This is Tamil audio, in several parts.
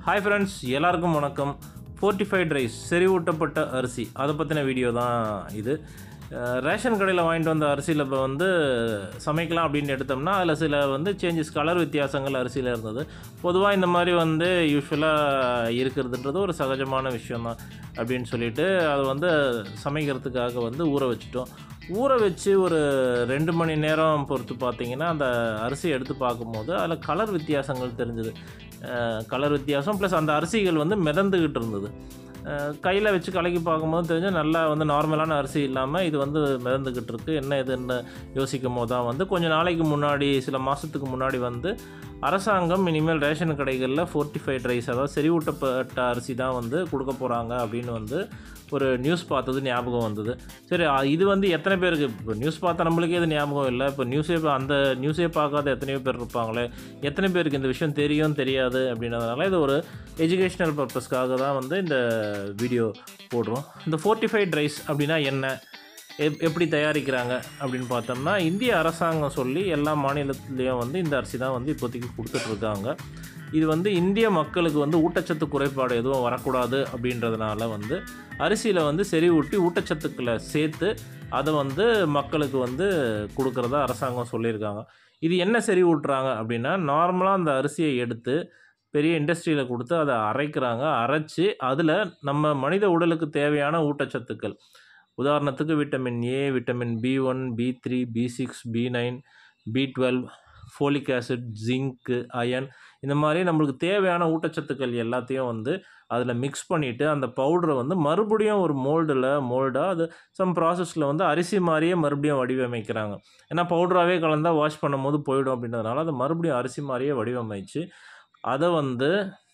ஹாய் ஃப்ரெண்ட்ஸ் எல்லாருக்கும் வணக்கம் ஃபோர்ட்டிஃபைட் ரைஸ் செறிவூட்டப்பட்ட அரிசி அதை பற்றின வீடியோ தான் இது அஹ், ரேஷன் கடையில் வாங்கிட்டு வந்த அரிசியில் இப்போ வந்து சமைக்கலாம் அப்படின்னு எடுத்தோம்னா அதில் சில வந்து சேஞ்சஸ் கலர் வித்தியாசங்கள் அரிசியில் இருந்தது பொதுவாக இந்த மாதிரி வந்து யூஸ்வலாக இருக்கிறதுன்றது ஒரு சகஜமான விஷயந்தான் அப்படின்னு சொல்லிட்டு அதை வந்து சமைக்கிறதுக்காக வந்து ஊற வச்சுட்டோம் ஊற வச்சு ஒரு ரெண்டு மணி நேரம் பொறுத்து பார்த்தீங்கன்னா அந்த அரிசி எடுத்து பார்க்கும்போது அதில் கலர் வித்தியாசங்கள் தெரிஞ்சுது கலர் வித்தியாசம் ப்ளஸ் அந்த அரிசிகள் வந்து மிதந்துக்கிட்டு இருந்தது கையில் வச்சு கலக்கி பார்க்கும்போது தெரிஞ்சு நல்லா வந்து நார்மலான அரிசி இல்லாமல் இது வந்து மிதந்துக்கிட்டு இருக்கு என்ன இதுன்னு யோசிக்கும் போது தான் வந்து கொஞ்சம் நாளைக்கு முன்னாடி சில மாதத்துக்கு முன்னாடி வந்து அரசாங்கம் இனிமேல் ரேஷன் கடைகளில் ஃபோர்ட்டிஃபைட் ரைஸ் அதாவது செறிவூட்டப்பட்ட அரிசி தான் வந்து கொடுக்க போகிறாங்க அப்படின்னு வந்து ஒரு நியூஸ் பார்த்தது ஞாபகம் வந்தது சரி அ- இது வந்து எத்தனை பேருக்கு இப்போ நியூஸ் பார்த்தா நம்மளுக்கே இது ஞாபகம் இல்லை இப்போ நியூஸே பா- அந்த நியூஸே பார்க்காத எத்தனையோ பேர் இருப்பாங்களே எத்தனை பேருக்கு இந்த விஷயம் தெரியும் தெரியாது அப்படின்றதுனால இது ஒரு எஜுகேஷ்னல் பர்பஸ்க்காக தான் வந்து இந்த வீடியோ போடுறோம் இந்த ஃபோர்ட்டிஃபைட் ரைஸ் அப்படின்னா என்ன எப் எப்படி தயாரிக்கிறாங்க அப்படின்னு பார்த்தோம்னா இந்திய அரசாங்கம் சொல்லி எல்லா மாநிலத்துலேயும் வந்து இந்த அரிசி தான் வந்து இப்போதைக்கு கொடுத்துட்ருக்காங்க இது வந்து இந்திய மக்களுக்கு வந்து ஊட்டச்சத்து குறைபாடு எதுவும் வரக்கூடாது அப்படின்றதுனால வந்து அரிசியில் வந்து செறிவூட்டி ஊட்டச்சத்துக்களை சேர்த்து அதை வந்து மக்களுக்கு வந்து கொடுக்குறதா அரசாங்கம் சொல்லியிருக்காங்க இது என்ன செறிவூட்டுறாங்க அப்படின்னா நார்மலாக அந்த அரிசியை எடுத்து பெரிய இண்டஸ்ட்ரியில் கொடுத்து அதை அரைக்கிறாங்க அரைச்சி அதில் நம்ம மனித உடலுக்கு தேவையான ஊட்டச்சத்துக்கள் உதாரணத்துக்கு vitamin A vitamin B one B three B six B nine B twelve folic acid zinc iron இந்த மாதிரி நம்மளுக்கு தேவையான ஊட்டச்சத்துக்கள் எல்லாத்தையும் வந்து அதில் மிக்ஸ் பண்ணிவிட்டு அந்த பவுடரை வந்து மறுபடியும் ஒரு மோல்டில் மோல்டாக அது சம் ப்ராசஸில் வந்து அரிசி மாதிரியே மறுபடியும் வடிவமைக்கிறாங்க ஏன்னா பவுடராகவே கலந்தால் வாஷ் பண்ணும்போது போயிடும் அப்படின்றதுனால அதை மறுபடியும் அரிசி மாதிரியே வடிவமைச்சு அதை வந்து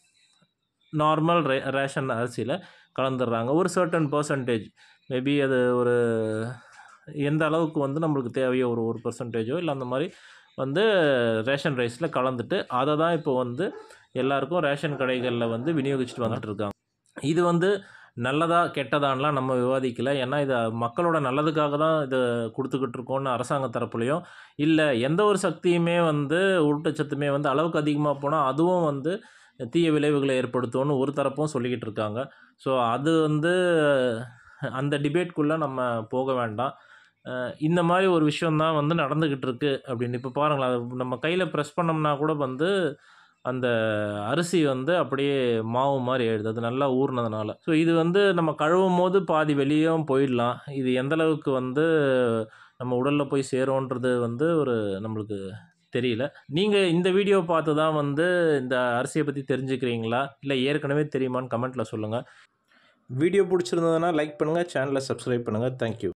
நார்மல் ரே ரேஷன் அரிசியில் கலந்துடுறாங்க ஒரு சர்டன் பர்சன்டேஜ் மேபி அது ஒரு எந்த அளவுக்கு வந்து நம்மளுக்கு தேவையோ ஒரு ஒரு பர்சன்டேஜோ இல்லை அந்த மாதிரி வந்து ரேஷன் ரைஸில் கலந்துட்டு அதை தான் இப்போ வந்து எல்லாருக்கும் ரேஷன் கடைகளில் வந்து விநியோகிச்சுட்டு வந்துட்டு இருக்காங்க இது வந்து நல்லதா கெட்டதான்லாம் நம்ம விவாதிக்கல ஏன்னா இது மக்களோட நல்லதுக்காக தான் இதை கொடுத்துக்கிட்டு இருக்கோம்னு அரசாங்க தரப்புலையும் இல்லை எந்த ஒரு சக்தியுமே வந்து ஊட்டச்சத்துமே வந்து அளவுக்கு அதிகமாக போனால் அதுவும் வந்து தீய விளைவுகளை ஏற்படுத்தும்னு ஒரு தரப்பும் சொல்லிக்கிட்டு இருக்காங்க ஸோ அது வந்து அந்த டிபேட்குள்ளே நம்ம போக வேண்டாம் அஹ் இந்த மாதிரி ஒரு விஷயந்தான் வந்து நடந்துக்கிட்டு இருக்கு அப்படின்னு இப்போ பாருங்களேன் அது நம்ம கையில் ப்ரெஸ் பண்ணோம்னா கூட வந்து அந்த அரிசி வந்து அப்படியே மாவு மாதிரி ஆயிடுது அது நல்லா ஊறினதுனால ஸோ இது வந்து நம்ம கழுவும் போது பாதி வெளியும் போயிடலாம் இது எந்த அளவுக்கு வந்து நம்ம உடலில் போய் சேரும்ன்றது வந்து ஒரு நம்மளுக்கு தெரியல நீங்கள் இந்த வீடியோ பார்த்து தான் வந்து இந்த அரிசியை பற்றி தெரிஞ்சுக்கிறீங்களா இல்லை ஏற்கனவே தெரியுமான்னு கமெண்ட்டில் சொல்லுங்கள் வீடியோ பிடிச்சிருந்ததுன்னா லைக் பண்ணுங்கள் சேனலை சப்ஸ்கிரைப் பண்ணுங்கள் தேங்க்யூ